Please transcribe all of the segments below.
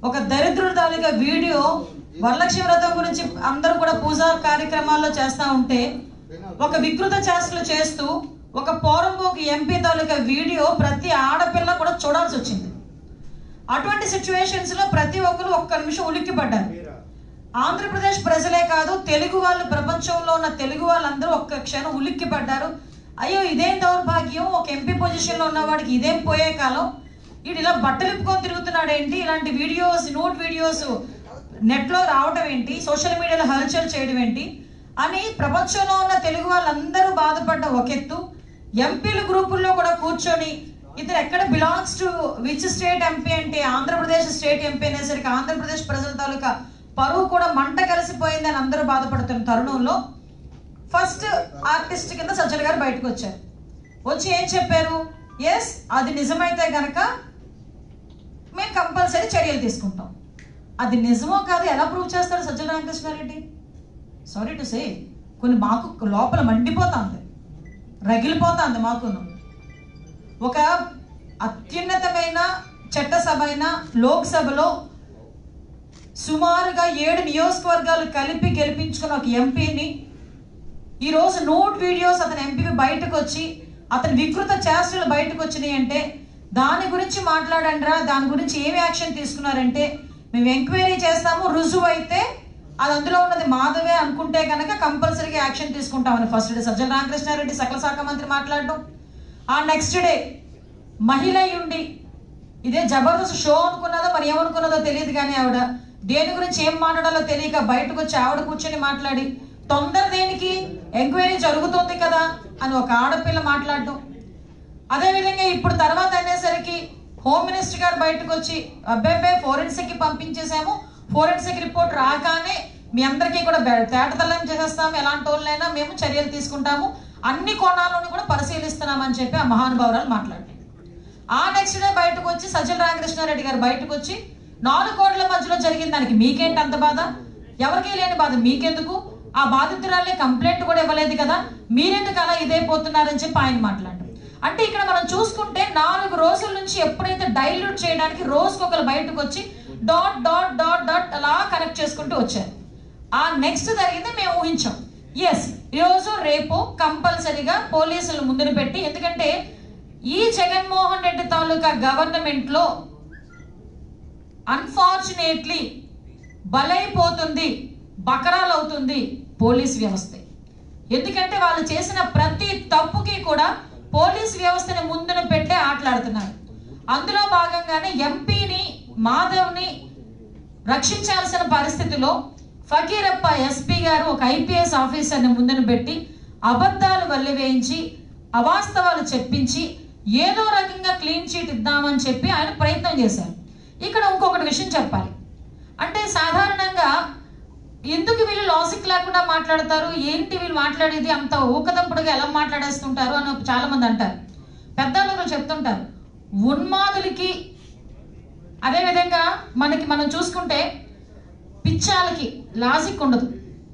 ఒక దరిద్రుల తాలూకా వీడియో వరలక్ష్మి వ్రతం గురించి అందరూ కూడా పూజా కార్యక్రమాల్లో చేస్తూ ఉంటే ఒక వికృత చేష్టలు చేస్తూ ఒక పోరంబోకి ఎంపీ తాలూకా వీడియో ప్రతి ఆడపిల్ల కూడా చూడాల్సి వచ్చింది అటువంటి సిచ్యువేషన్స్ లో ప్రతి ఒక్కరు ఒక్క నిమిషం ఉలిక్కిపడ్డారు ఆంధ్రప్రదేశ్ ప్రజలే కాదు తెలుగు వాళ్ళు ప్రపంచంలో ఉన్న తెలుగు వాళ్ళందరూ ఒక్క క్షణం ఉలిక్కిపడ్డారు అయ్యో ఇదేం దౌర్భాగ్యం ఒక ఎంపీ పొజిషన్ లో ఉన్న వాడికి ఇదేం పోయే కాలం వీడు ఇలా బట్టలు ఇప్పుకొని తిరుగుతున్నాడు ఏంటి ఇలాంటి వీడియోస్ నోట్ వీడియోస్ నెట్ లో రావటం ఏంటి సోషల్ మీడియాలో హల్చల్ చేయడం ఏంటి అని ప్రపంచంలో ఉన్న తెలుగు వాళ్ళందరూ బాధపడ్డ ఒక ఎత్తు ఎంపీల గ్రూపుల్లో కూడా కూర్చొని ఇతను ఎక్కడ belongs to which state MP అంటే ఆంధ్రప్రదేశ్ స్టేట్ ఎంపీ అనేసరికి ఆంధ్రప్రదేశ్ ప్రజల తాలూకా పరువు కూడా మంట కలిసిపోయిందని అందరూ బాధపడుతున్న తరుణంలో ఫస్ట్ ఆర్టిస్ట్ కింద సజ్జల గారు బయటకు వచ్చారు వచ్చి ఏం చెప్పారు ఎస్ అది నిజమైతే గనక మేము కంపల్సరీ చర్యలు తీసుకుంటాం అది నిజమో కాదు ఎలా ప్రూవ్ చేస్తారు Sajjala Ramakrishna Reddy sorry to say కొన్ని మాకు లోపల మండిపోతుంది రగిలిపోతుంది మాకును ఒక అత్యున్నతమైన చట్టసభ అయిన లోక్సభలో సుమారుగా ఏడు నియోజకవర్గాలు కలిపి గెలిపించుకున్న ఒక ఎంపీని ఈరోజు నోట్ వీడియోస్ అతని ఎంపీ బయటకు వచ్చి అతని వికృత చేష్టలు బయటకు వచ్చినాయి అంటే దాని గురించి మాట్లాడండిరా దాని గురించి ఏమి యాక్షన్ తీసుకున్నారంటే మేము ఎంక్వైరీ చేస్తాము రుజువు అయితే అది అందులో ఉన్నది మాధవే అనుకుంటే కనుక కంపల్సరీగా యాక్షన్ తీసుకుంటామని ఫస్ట్ డే సజ్జల రామకృష్ణారెడ్డి సకల శాఖ మంత్రి మాట్లాడడం ఆ నెక్స్ట్ డే మహిళ అయి ఉండి ఇదే జబర్దస్త్ షో అనుకున్నదో మరి ఏమనుకున్నదో తెలియదు కానీ ఆవిడ దేని గురించి ఏం మాట్లాడాలో తెలియక బయటకు వచ్చి ఆవిడ కూర్చొని మాట్లాడి తొందర దేనికి ఎంక్వైరీ జరుగుతుంది కదా అని ఒక ఆడపిల్ల మాట్లాడడం అదేవిధంగా ఇప్పుడు తర్వాత అనేసరికి హోమ్ మినిస్టర్ గారు బయటకు వచ్చి అబ్బాయి ఫోరెన్సిక్ కి పంపించేసాము ఫోరెన్సిక్ రిపోర్ట్ రాగానే మీ అందరికీ కూడా బె- తేటతల్లం చేసేస్తాము ఎలాంటి వాళ్ళైనా మేము చర్యలు తీసుకుంటాము అన్ని కోణాలను కూడా పరిశీలిస్తున్నామని చెప్పి ఆ మహానుభావురాలు మాట్లాడారు ఆ నెక్స్ట్ డే బయటకు వచ్చి సజ్జల రామకృష్ణారెడ్డి గారు బయటకు వచ్చి నాలుగు కోట్ల మధ్యలో జరిగిన దానికి మీకేంటి అంత బాధ ఎవరికీ లేని బాధ మీకెందుకు ఆ బాధితురాలే కంప్లైంట్ కూడా ఇవ్వలేదు కదా మీరెందుకు అలా ఇదైపోతున్నారని చెప్పి ఆయన మాట్లాడారు అంటే ఇక్కడ మనం చూసుకుంటే నాలుగు రోజుల నుంచి ఎప్పుడైతే డైల్యూట్ చేయడానికి రోజుకొకరు బయటకు వచ్చి డాట్ డాట్ డాట్ డాట్ అలా కనెక్ట్ చేసుకుంటూ వచ్చారు ఆ నెక్స్ట్ జరిగింది మేము ఊహించాం ఎస్ ఈరోజు రేపు కంపల్సరీగా పోలీసులు ముందున పెట్టి ఎందుకంటే ఈ జగన్మోహన్ రెడ్డి తాలూకా గవర్నమెంట్ లో అన్ఫార్చునేట్లీ బలైపోతుంది బకరాలవుతుంది పోలీస్ వ్యవస్థ ఎందుకంటే వాళ్ళు చేసిన ప్రతి తప్పుకి కూడా పోలీస్ వ్యవస్థని ముందున పెట్టే ఆటలాడుతున్నారు అందులో భాగంగానే ఎంపీని మాధవ్ని రక్షించాల్సిన పరిస్థితిలో ఫకీరప్ప ఎస్పీ గారు ఒక ఐపీఎస్ ఆఫీసర్ని ముందున పెట్టి అబద్ధాలు వల్లివేయించి అవాస్తవాలు చెప్పించి ఏదో రకంగా క్లీన్ చీట్ ఇద్దామని చెప్పి ఆయన ప్రయత్నం చేశారు ఇక్కడ ఇంకొకటి విషయం చెప్పాలి అంటే సాధారణంగా ఎందుకు వీళ్ళు లాజిక్ లేకుండా మాట్లాడతారు ఏంటి వీళ్ళు మాట్లాడేది అంత ఊకదంపుడుగా ఎలా మాట్లాడేస్తుంటారు అని చాలా మంది అంటారు పెద్దలు చెప్తుంటారు ఉన్మాదులకి అదేవిధంగా మనకి మనం చూసుకుంటే పిచ్చాలకి లాజిక్ ఉండదు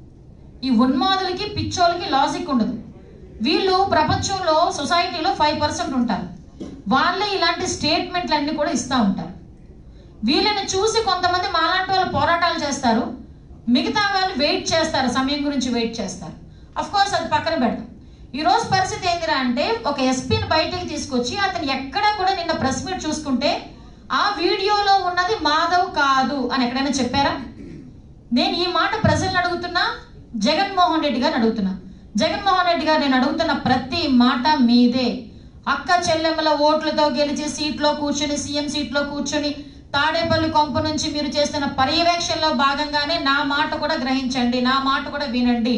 ఈ ఉన్మాదులకి పిచ్చోళ్ళకి లాజిక్ ఉండదు వీళ్ళు ప్రపంచంలో సొసైటీలో ఫైవ్ పర్సెంట్ ఉంటారు వాళ్ళే ఇలాంటి స్టేట్మెంట్లు అన్ని కూడా ఇస్తూ ఉంటారు వీళ్ళని చూసి కొంతమంది మాలాంటి వాళ్ళు పోరాటాలు చేస్తారు మిగతా వాళ్ళు వెయిట్ చేస్తారు సమయం గురించి వెయిట్ చేస్తారు అఫ్ కోర్స్ అది పక్కన పెడతాం ఈ రోజు పరిస్థితి ఏందిరా అంటే ఒక ఎస్పీని బయటకు తీసుకొచ్చి అతను ఎక్కడ కూడా నిన్న ప్రెస్ మీట్ చూసుకుంటే ఆ వీడియోలో ఉన్నది మాధవ్ కాదు అని ఎక్కడైనా చెప్పారా నేను ఈ మాట ప్రజలను అడుగుతున్నా జగన్మోహన్ రెడ్డి గారిని అడుగుతున్నా జగన్మోహన్ రెడ్డి గారు నేను అడుగుతున్న ప్రతి మాట మీదే అక్క చెల్లెమ్మల ఓట్లతో గెలిచి సీట్లో కూర్చొని సీఎం సీట్లో కూర్చొని తాడేపల్లి కొంప నుంచి మీరు చేస్తున్న పర్యవేక్షణలో భాగంగానే నా మాట కూడా గ్రహించండి నా మాట కూడా వినండి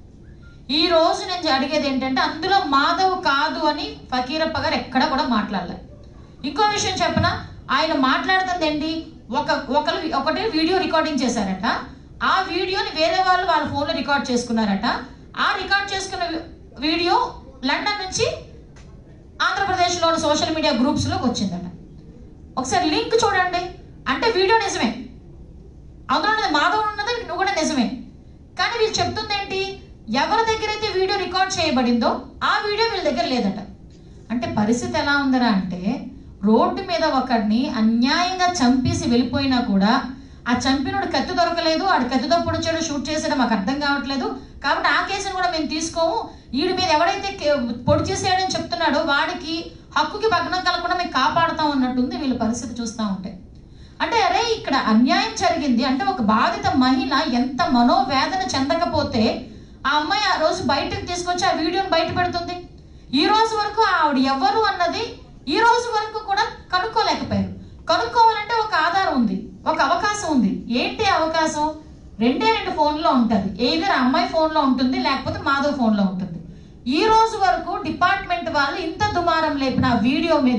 ఈ రోజు నేను అడిగేది ఏంటంటే అందులో మాధవ్ కాదు అని ఫకీరప్ప గారు ఎక్కడ కూడా మాట్లాడలేదు ఇంకో విషయం చెప్పనా ఆయన మాట్లాడుతుంది ఏంటి ఒక ఒకరు ఒకటి వీడియో రికార్డింగ్ చేశారట ఆ వీడియోని వేరే వాళ్ళు వాళ్ళ ఫోన్లో రికార్డ్ చేసుకున్నారట ఆ రికార్డ్ చేసుకున్న వి- వీడియో లండన్ నుంచి ఆంధ్రప్రదేశ్లోని సోషల్ మీడియా గ్రూప్స్లోకి వచ్చిందట ఒకసారి లింక్ చూడండి అంటే వీడియో నిజమే అందులో ఉన్నది మాధవ్ ఉన్నది నువ్వు కూడా నిజమే కానీ వీళ్ళు చెప్తుంది ఏంటి ఎవరి దగ్గర అయితే వీడియో రికార్డ్ చేయబడిందో ఆ వీడియో వీళ్ళ దగ్గర లేదట అంటే పరిస్థితి ఎలా ఉందరా అంటే రోడ్డు మీద ఒకడిని అన్యాయంగా చంపేసి వెళ్ళిపోయినా కూడా ఆ చంపినోడు కత్తి దొరకలేదు ఆడు కత్తితో పొడిచాడు షూట్ చేసాడో మాకు అర్థం కావట్లేదు కాబట్టి ఆ కేసును కూడా మేము తీసుకోము వీడి మీద ఎవడైతే కే- పొడి చేసాడని చెప్తున్నాడో వాడికి హక్కుకి భగ్నం కలగకుండా మేము కాపాడుతాం అన్నట్టుంది వీళ్ళ పరిస్థితి చూస్తూ ఉంటే అంటే అరే ఇక్కడ అన్యాయం జరిగింది అంటే ఒక బాధిత మహిళ ఎంత మనోవేదన చెందకపోతే ఆ అమ్మాయి ఆ రోజు బయటకు తీసుకొచ్చి ఆ వీడియోని బయట పెడుతుంది ఈ రోజు వరకు ఆవిడ ఎవరు అన్నది ఈ రోజు వరకు కూడా కనుక్కోలేకపోయారు కనుక్కోవాలంటే ఒక ఆధారం ఉంది ఒక అవకాశం ఉంది ఏంటి అవకాశం రెండే రెండు ఫోన్లో ఉంటుంది ఏదర్ అమ్మాయి ఫోన్లో ఉంటుంది లేకపోతే మాధవ్ ఫోన్లో ఉంటుంది ఈ రోజు వరకు డిపార్ట్మెంట్ వాళ్ళు ఇంత దుమారం లేపిన ఆ వీడియో మీద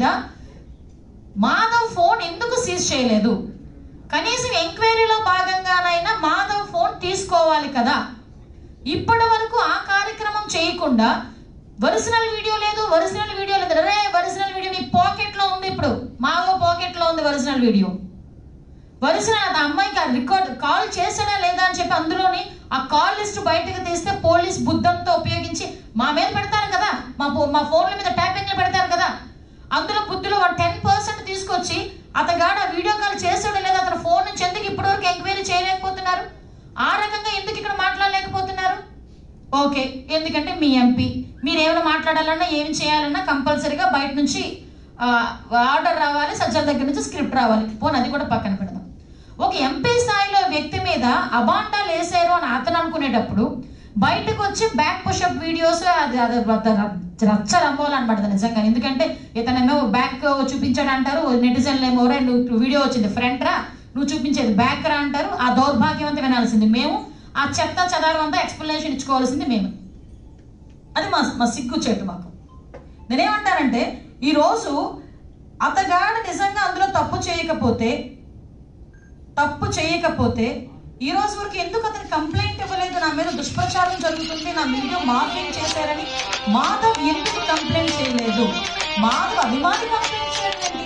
మాధవ్ ఫోన్ ఎందుకు సీజ్ చేయలేదు కనీసం ఎంక్వైరీలో భాగంగానైనా మాధవ్ ఫోన్ తీసుకోవాలి కదా ఇప్పటి వరకు ఆ కార్యక్రమం చేయకుండా ఒరిజినల్ వీడియో లేదు ఒరిజినల్ వీడియో లేదు రే ఒరిజినల్ వీడియో నీ పాకెట్ లో ఉంది ఇప్పుడు మాధవ్ పాకెట్ లో ఉంది ఒరిజినల్ వీడియో ఒరిజినల్ ఆ అమ్మాయికి ఆ రికార్డ్ కాల్ చేసాడా లేదా అని చెప్పి అందులోని ఆ కాల్ లిస్ట్ బయటకు తీస్తే పోలీస్ బుద్ధంతో ఉపయోగించి మా మీద పెడతారు కదా మా ఫో- మా ఫోన్ల మీద ట్యాపింగ్లు పెడతారు కదా అందులో బుద్ధిలో టెన్ పర్సెంట్ తీసుకొచ్చి అతగాడు ఆ వీడియో కాల్ చేసాడో లేదా అతను ఫోన్ నుంచి ఎందుకు ఇప్పటివరకు ఎంక్వైరీ చేయలేకపోతున్నారు ఆ రకంగా ఎందుకు ఇక్కడ మాట్లాడలేకపోతున్నారు ఓకే ఎందుకంటే మీ ఎంపీ మీరు ఏమైనా మాట్లాడాలన్నా ఏమి చేయాలన్నా కంపల్సరీగా బయట నుంచి ఆ, ఆర్డర్ రావాలి సజ్జల దగ్గర నుంచి స్క్రిప్ట్ రావాలి పోనీ అది కూడా పక్కన పెడదాం ఒక ఎంపీ స్థాయిలో వ్యక్తి మీద అబాండాలు వేసారు అని అతను అనుకునేటప్పుడు బయటకు వచ్చి బ్యాక్ పుషప్ వీడియోస్ అది అది రచ్చ రంబోలనమాట నిజంగా ఎందుకంటే ఇతనేమో బ్యాక్ చూపించాడు అంటారు నెటిజన్లు ఏమో "ఒరేయ్, నువ్వు వీడియో వచ్చింది ఫ్రంట్ రా నువ్వు చూపించేది బ్యాక్ రా అంటారు ఆ దౌర్భాగ్యం అంతా వినాల్సింది మేము ఆ చెత్త చెదారం అంతా ఎక్స్ప్లెనేషన్ ఇచ్చుకోవాల్సింది మేము అది మా మా సిగ్గు చెట్టు మాకు నేనేమంటానంటే ఈరోజు అతగాడు నిజంగా అందులో తప్పు చేయకపోతే తప్పు చేయకపోతే ఈ రోజు వరకు ఎందుకు అతను కంప్లైంట్ ఇవ్వలేదు నా మీద దుష్ప్రచారం జరుగుతుంది నా వీడియో మార్పింగ్ చేశారని మాధవ్ ఎందుకు కంప్లైంట్ చేయలేదు మాధవ్ అభిమాని కంప్లైంట్ చేయలేండి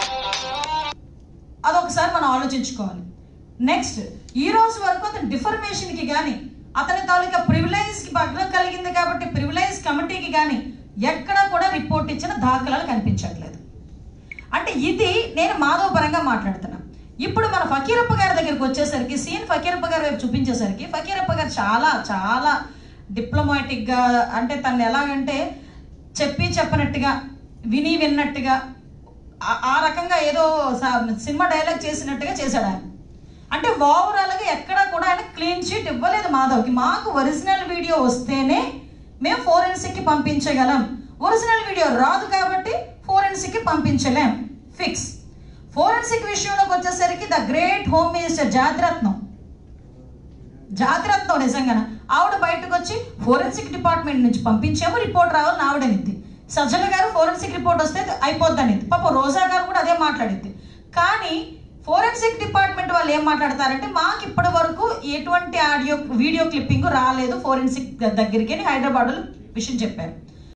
అదొకసారి మనం ఆలోచించుకోవాలి నెక్స్ట్ ఈ రోజు వరకు అతను డిఫర్మేషన్ కి కానీ అతని తాలూకా ప్రివిలైజ్ కి భగ్నం కలిగింది కాబట్టి ప్రివిలైజ్ కమిటీకి కానీ ఎక్కడా కూడా రిపోర్ట్ ఇచ్చిన దాఖలాలు కనిపించట్లేదు అంటే ఇది నేను మాధవ పరంగా మాట్లాడుతున్నా ఇప్పుడు మన ఫకీరప్ప గారి దగ్గరికి వచ్చేసరికి సీన్ ఫకీరప్ప గారి వైపు చూపించేసరికి ఫకీరప్ప గారు చాలా చాలా డిప్లొమాటిక్గా అంటే తను ఎలాగంటే చెప్పి చెప్పనట్టుగా విని విన్నట్టుగా ఆ- ఆ రకంగా ఏదో స- సినిమా డైలాగ్ చేసినట్టుగా చేశాడు ఆయన అంటే ఓవరాల్గా ఎక్కడా కూడా ఆయన క్లీన్ షీట్ ఇవ్వలేదు మాధవ్కి మాకు ఒరిజినల్ వీడియో వస్తేనే మేము ఫోరెన్సిక్కి పంపించగలం ఒరిజినల్ వీడియో రాదు కాబట్టి ఫోరెన్సిక్కి పంపించలేం ఫిక్స్ ఫోరెన్సిక్ విషయంలోకి వచ్చేసరికి ద గ్రేట్ హోమ్ మినిస్టర్ జాతిరత్నం జాతిరత్నం నిజంగా ఆవిడ బయటకు వచ్చి ఫోరెన్సిక్ డిపార్ట్మెంట్ నుంచి పంపించాము రిపోర్ట్ రావాలని ఆవిడనిద్ది సజ్జల గారు ఫోరెన్సిక్ రిపోర్ట్ వస్తే అయిపోద్దనిద్ది పాప రోజా గారు కూడా అదే మాట్లాడింది కానీ ఫోరెన్సిక్ డిపార్ట్మెంట్ వాళ్ళు ఏం మాట్లాడతారంటే మాకు ఇప్పటి వరకు ఎటువంటి ఆడియో వీడియో క్లిప్పింగ్ రాలేదు ఫోరెన్సిక్ దగ్గరికి అని హైదరాబాద్లో విషయం చెప్పారు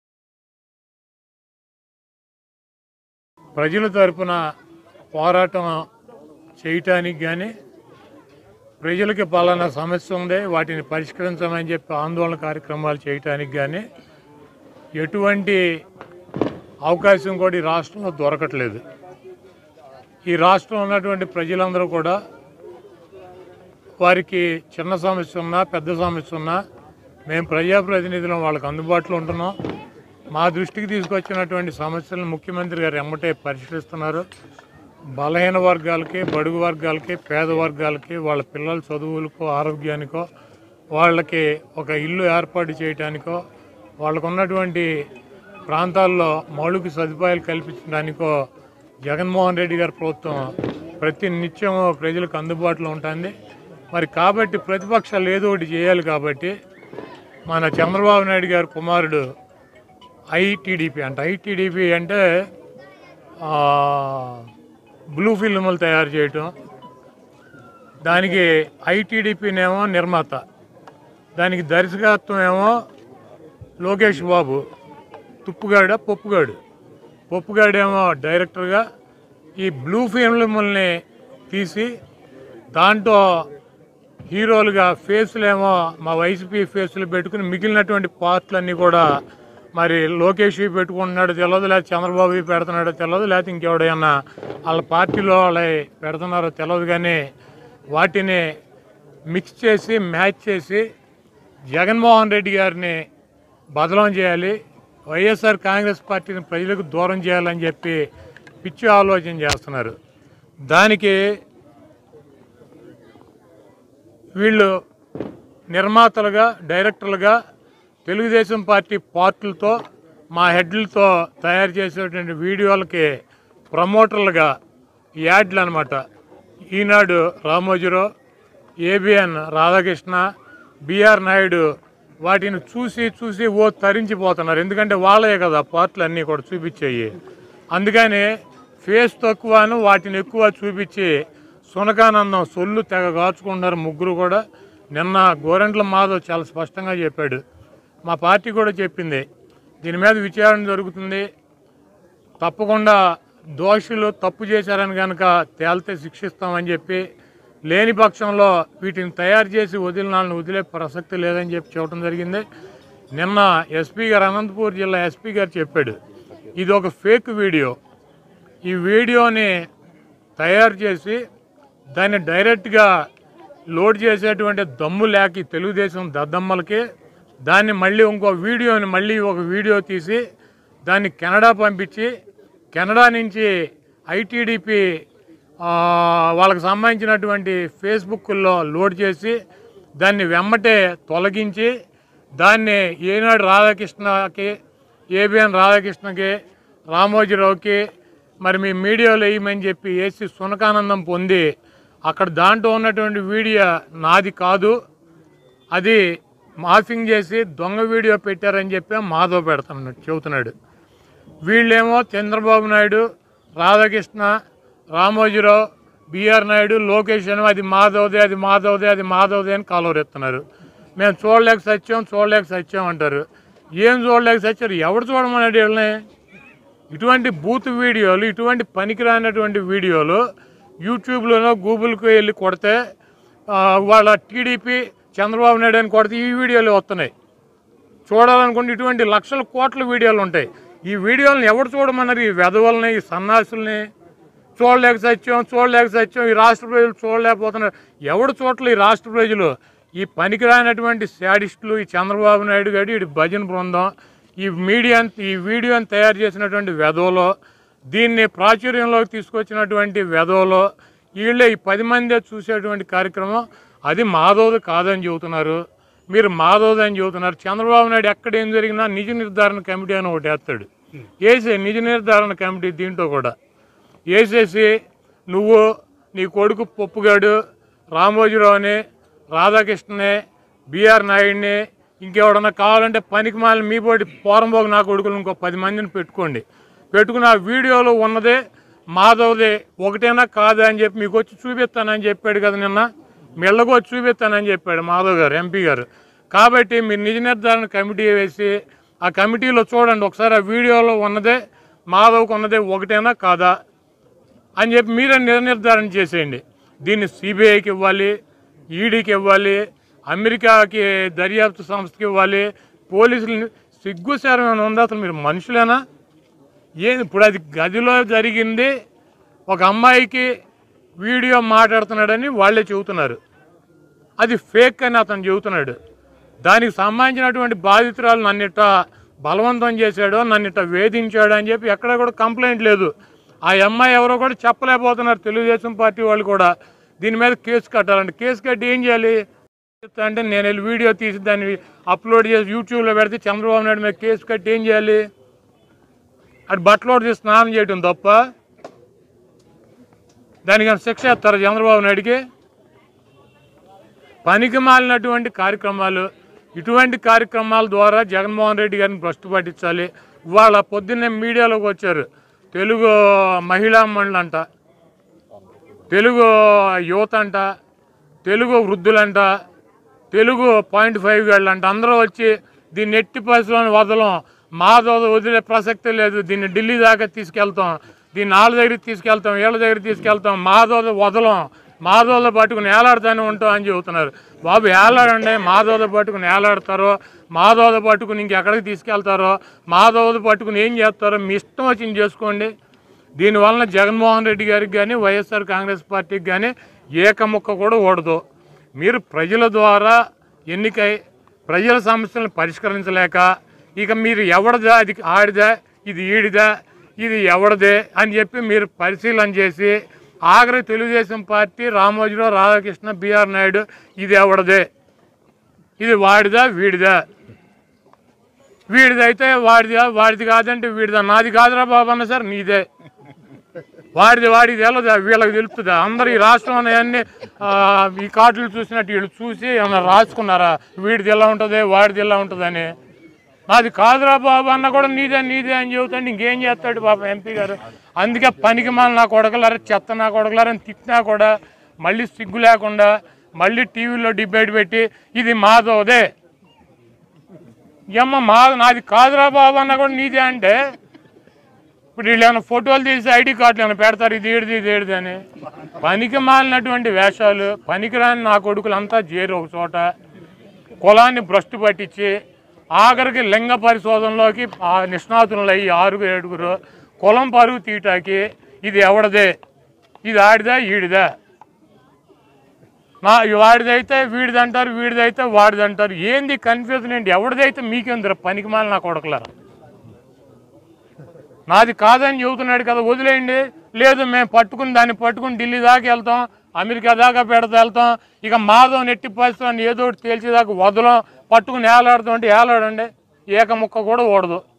ప్రజల తరపున పోరాటం చేయటానికి కానీ ప్రజలకి పలానా సమస్య ఉంది వాటిని పరిష్కరించమని చెప్పి ఆందోళన కార్యక్రమాలు చేయటానికి కానీ ఎటువంటి అవకాశం కూడా ఈ రాష్ట్రంలో దొరకట్లేదు ఈ రాష్ట్రంలో ఉన్నటువంటి ప్రజలందరూ కూడా వారికి చిన్న సమస్య ఉన్నా పెద్ద సమస్య ఉన్నా మేము ప్రజాప్రతినిధులం వాళ్ళకి అందుబాటులో ఉంటున్నాం మా దృష్టికి తీసుకొచ్చినటువంటి సమస్యలను ముఖ్యమంత్రి గారు ఎమ్మటే పరిష్కరిస్తున్నారు బలహీన వర్గాలకి బడుగు వర్గాలకి పేద వర్గాలకి వాళ్ళ పిల్లల చదువులకో ఆరోగ్యానికో వాళ్ళకి ఒక ఇల్లు ఏర్పాటు చేయటానికో వాళ్ళకు ఉన్నటువంటి ప్రాంతాల్లో మౌలిక సదుపాయాలు కల్పించడానికో జగన్మోహన్ రెడ్డి గారి ప్రభుత్వం ప్రతి నిత్యం ప్రజలకు అందుబాటులో ఉంటుంది మరి కాబట్టి ప్రతిపక్షాలు ఏదో ఒకటి చేయాలి కాబట్టి మన చంద్రబాబు నాయుడు గారి కుమారుడు ఐటీడీపీ అంట ఐటీడీపీ అంటే ఆ, బ్లూ ఫిల్ములు తయారు చేయటం దానికి ఐటీడీపీనేమో నిర్మాత దానికి దర్శకత్వం ఏమో లోకేష్ బాబు తుప్పుగాడ పప్పుగాడు పప్పుగాడేమో డైరెక్టర్గా ఈ బ్లూ ఫిల్ముల్ని తీసి దాంట్లో హీరోలుగా ఫేస్లేమో మా వైసీపీ ఫేస్లు పెట్టుకుని మిగిలినటువంటి పార్ట్లన్నీ కూడా మరి లోకేష్ పెట్టుకుంటున్నాడు తెలియదు లేదా చంద్రబాబు పెడుతున్నాడో తెలియదు లేకపోతే ఇంకెవడైనా వాళ్ళ పార్టీలో వాళ్ళ పెడుతున్నారో తెలియదు కానీ వాటిని మిక్స్ చేసి మ్యాచ్ చేసి జగన్మోహన్ రెడ్డి గారిని బదలం చేయాలి వైఎస్ఆర్ కాంగ్రెస్ పార్టీని ప్రజలకు దూరం చేయాలని చెప్పి పిచ్చి ఆలోచన చేస్తున్నారు దానికి వీళ్ళు నిర్మాతలుగా డైరెక్టర్లుగా తెలుగుదేశం పార్టీ పార్టీలతో మా హెడ్లతో తయారు చేసేటువంటి వీడియోలకి ప్రమోటర్లుగా ఈ యాడ్లు అనమాట ఈనాడు రామోజీరావు ఏబిఎన్ రాధాకృష్ణ బిఆర్ నాయుడు వాటిని చూసి చూసి ఓ తరించిపోతున్నారు ఎందుకంటే వాళ్ళే కదా పార్టీలు అన్నీ కూడా చూపించాయి అందుకని ఫేస్ తక్కువను వాటిని ఎక్కువ చూపించి సునకానందం సొల్లు తెగ కాచుకుంటున్నారు ముగ్గురు కూడా నిన్న గోరెంట్ల మాధవ్ చాలా స్పష్టంగా చెప్పాడు మా పార్టీ కూడా చెప్పింది దీని మీద విచారణ జరుగుతుంది తప్పకుండా దోషులు తప్పు చేశారని కనుక తేలితే శిక్షిస్తామని చెప్పి లేని పక్షంలో వీటిని తయారు చేసి వదిలినాలను వదిలే ప్రసక్తి లేదని చెప్పి చెప్పడం జరిగింది నిన్న ఎస్పీ గారు అనంతపూర్ జిల్లా ఎస్పీ గారు చెప్పాడు ఇది ఒక ఫేక్ వీడియో ఈ వీడియోని తయారు చేసి దాన్ని డైరెక్ట్గా లోడ్ చేసేటువంటి దమ్ము లేక ఈ తెలుగుదేశం దద్దమ్మలకి దాన్ని మళ్ళీ ఇంకో వీడియోని మళ్ళీ ఒక వీడియో తీసి దాన్ని కెనడా పంపించి కెనడా నుంచి ఐటీడీపీ వాళ్ళకి సంబంధించినటువంటి ఫేస్బుక్లో లోడ్ చేసి దాన్ని వెమ్మటే తొలగించి దాన్ని ఏనాడు రాధాకృష్ణకి ఏబిఎన్ రాధాకృష్ణకి రామోజీరావుకి మరి మీ మీడియాలో వేయమని చెప్పి వేసి సునకానందం పొంది అక్కడ దాంట్లో ఉన్నటువంటి వీడియో నాది కాదు అది మాఫింగ్ చేసి దొంగ వీడియో పెట్టారని చెప్పి మాధవ్ పెడతాను చెబుతున్నాడు వీళ్ళేమో చంద్రబాబు నాయుడు రాధాకృష్ణ రామోజీరావు బిఆర్ నాయుడు లోకేష్ అని అది మాధవ్దే అది మాధవ్దే అది మాధవ్దే అని కాలువరెత్తున్నారు మేము చూడలేక సత్యం చూడలేక సత్యం అంటారు ఏం చూడలేక సత్యారు ఎవడు చూడమన్నాడు వీళ్ళని ఇటువంటి బూత్ వీడియోలు ఇటువంటి పనికిరానటువంటి వీడియోలు యూట్యూబ్లోనో గూగుల్కి వెళ్ళి కొడితే ఆ, వాళ్ళ టీడీపీ చంద్రబాబు నాయుడు అని కొడితే ఈ వీడియోలు వస్తున్నాయి చూడాలనుకుంటే ఇటువంటి లక్షల కోట్ల వీడియోలు ఉంటాయి ఈ వీడియోలను ఎవరు చూడమన్నారు ఈ వెధవల్ని ఈ సన్నాసుల్ని చూడలేక సత్యం చూడలేక సత్యం ఈ రాష్ట్ర ప్రజలు చూడలేకపోతున్నారు ఎవడు చూడలే ఈ రాష్ట్ర ప్రజలు ఈ పనికిరానటువంటి శాడిస్టులు ఈ చంద్రబాబు నాయుడు గారు ఈ భజన బృందం ఈ మీడియా ఈ వీడియోని తయారు చేసినటువంటి వెధవలో దీన్ని ప్రాచుర్యంలోకి తీసుకొచ్చినటువంటి వెధవలో వీళ్ళే ఈ పది మందే చూసేటువంటి కార్యక్రమం అది మాధవది కాదని చెబుతున్నారు మీరు మాధవది అని చెబుతున్నారు చంద్రబాబు నాయుడు ఎక్కడ ఏం జరిగినా నిజ నిర్ధారణ కమిటీ అని ఒకటి వేస్తాడు వేసే నిజ నిర్ధారణ కమిటీ దీంట్లో కూడా వేసేసి నువ్వు నీ కొడుకు పప్పుగాడు రామోజీరావుని రాధాకృష్ణని బిఆర్ నాయుడిని ఇంకెవడన్నా కావాలంటే పనికి మాలిన మీ పోటీ పోరంబోగు నా కొడుకులు ఇంకో పది మందిని పెట్టుకోండి పెట్టుకుని ఆ వీడియోలో ఉన్నదే మాధవ్దే ఒకటేనా కాదా అని చెప్పి మీకు వచ్చి చూపిస్తానని చెప్పాడు కదా నిన్న మెళ్ళకు వచ్చి చూపిస్తానని చెప్పాడు మాధవ్ గారు ఎంపీ గారు కాబట్టి మీరు నిజ నిర్ధారణ కమిటీ వేసి ఆ కమిటీలో చూడండి ఒకసారి ఆ వీడియోలో ఉన్నదే మాధవ్కు ఉన్నదే ఒకటేనా కాదా అని చెప్పి మీరే నిర్- నిర్ధారణ చేసేయండి దీన్ని సిబిఐకి ఇవ్వాలి ఈడీకి ఇవ్వాలి అమెరికాకి దర్యాప్తు సంస్థకి ఇవ్వాలి పోలీసులు సిగ్గుసారం ఏమైనా ఉందా అసలు మీరు మనుషులేనా ఏది ఇప్పుడు అది గదిలో జరిగింది ఒక అమ్మాయికి వీడియో మాట్లాడుతున్నాడని వాళ్ళే చెబుతున్నారు అది ఫేక్ అని అతను చెబుతున్నాడు దానికి సంబంధించినటువంటి బాధితురాలు నన్నిట బలవంతం చేశాడో నన్నిట వేధించాడు అని చెప్పి ఎక్కడ కూడా కంప్లైంట్ లేదు ఆ అమ్మాయి ఎవరో కూడా చెప్పలేకపోతున్నారు తెలుగుదేశం పార్టీ వాళ్ళు కూడా దీని మీద కేసు కట్టాలంటే కేసు కట్టి ఏం చేయాలి అంటే నేను వెళ్ళి వీడియో తీసి దాన్ని అప్లోడ్ చేసి యూట్యూబ్లో పెడితే చంద్రబాబు నాయుడు మీద కేసు కట్టి ఏం చేయాలి అది బట్టలు తీసి స్నానం చేయటం తప్ప దానికి ఏమైనా శిక్ష ఇస్తారు చంద్రబాబు నాయుడికి పనికి మాలినటువంటి కార్యక్రమాలు ఇటువంటి కార్యక్రమాల ద్వారా జగన్మోహన్ రెడ్డి గారిని భ్రష్టు పట్టించాలి ఇవాళ పొద్దున్నే మీడియాలోకి వచ్చారు తెలుగు మహిళా మండలి అంట తెలుగు యువత అంట తెలుగు వృద్ధులంట తెలుగు పాయింట్ ఫైవ్ గాళ్ళు అంట అందరూ వచ్చి దీన్ని ఎట్టి పరిస్థితులను వదలం మాధవ వదిలే ప్రసక్తే లేదు దీన్ని ఢిల్లీ దాకా తీసుకెళ్తాం దీన్ని వాళ్ళ దగ్గరికి తీసుకెళ్తాం వీళ్ళ దగ్గరికి తీసుకెళ్తాం మాధవ వదలం మాధవలో పట్టుకుని ఏలాడుతూనే ఉంటాం అని చెబుతున్నారు బాబు ఏలాడండి మాధవద పట్టుకుని ఏలాడతారో మాధవద పట్టుకుని ఇంకెక్కడికి తీసుకెళ్తారో మాధవద పట్టుకుని ఏం చేస్తారో మీ ఇష్టం వచ్చింది చేసుకోండి దీనివలన జగన్మోహన్ రెడ్డి గారికి కానీ వైఎస్ఆర్ కాంగ్రెస్ పార్టీకి కానీ ఏకముక్క కూడా ఓడదు మీరు ప్రజల ద్వారా ఎన్నికై ప్రజల సమస్యలను పరిష్కరించలేక ఇక మీరు ఎవడదా అది ఆడిదా ఇది ఈడిదా ఇది ఎవడదే అని చెప్పి మీరు పరిశీలన చేసి ఆఖరి తెలుగుదేశం పార్టీ రామోజీరావు రాధాకృష్ణ బిఆర్ నాయుడు ఇది ఎవడదే ఇది వాడిదా వీడిదా వీడిదైతే వాడిదా వాడిది కాదంటే వీడిదా నాది కాదురా బాబు అన్న సార్ నీదే వాడిది వాడిది తెలదా వీళ్ళకి తెలుస్తుందా అందరు ఈ రాష్ట్రం అన్ని ఈ కార్డులు చూసినట్టు వీళ్ళు చూసి ఏమన్నా రాసుకున్నారా వీడిది ఎలా ఉంటుంది వాడిది ఎలా ఉంటుందని నాది కాదురా బాబు అన్న కూడా నీదే నీదే అని చెబుతాడు ఇంకేం చేస్తాడు బాబు ఎంపీ గారు అందుకే పనికి మాల నా కొడకలారా చెత్త నా కొడకలారని తిట్టినా కూడా మళ్ళీ సిగ్గు లేకుండా మళ్ళీ టీవీలో డిబేట్ పెట్టి ఇది మాదోదే ఏమ్మ మా నాది కాదురా బాబు అన్న కూడా నీదే అంటే ఇప్పుడు వీళ్ళు ఏమైనా ఫోటోలు తీసి ఐడి కార్డులు ఏమైనా పెడతారు ఇది ఏడిది ఇది ఏడిది అని పనికి మాలినటువంటి వేషాలు పనికిరాని నా కొడుకులు అంతా చేరు ఒక చోట కులాన్ని భ్రష్టు పట్టించి ఆఖరికి లింగ పరిశోధనలోకి ఆ నిష్ణాతులు అయ్యి ఆరుగురు ఏడుగురు కులం పరుగు తీయటాకి ఇది ఎవడదే ఇది ఆడిదా ఈడిదా నా వాడిదైతే వీడిదంటారు వీడిదైతే వాడిదంటారు ఏంది కన్ఫ్యూజన్ ఏంటి ఎవడిదైతే మీకెందుకు పనికి మాలి నా కొడకలారా నాది కాదని చెబుతున్నాడు కదా వదిలేయండి లేదు మేము పట్టుకుని దాన్ని పట్టుకుని ఢిల్లీ దాకా వెళ్తాం అమెరికా దాకా పెడతా వెళ్తాం ఇక మాధవ్ నెట్టి పరిస్థితి ఏదో ఒకటి తేల్చేదాకా వదలం పట్టుకుని ఏలాడుతాం అంటే ఏలాడండి ఏక ముక్క కూడా ఓడదు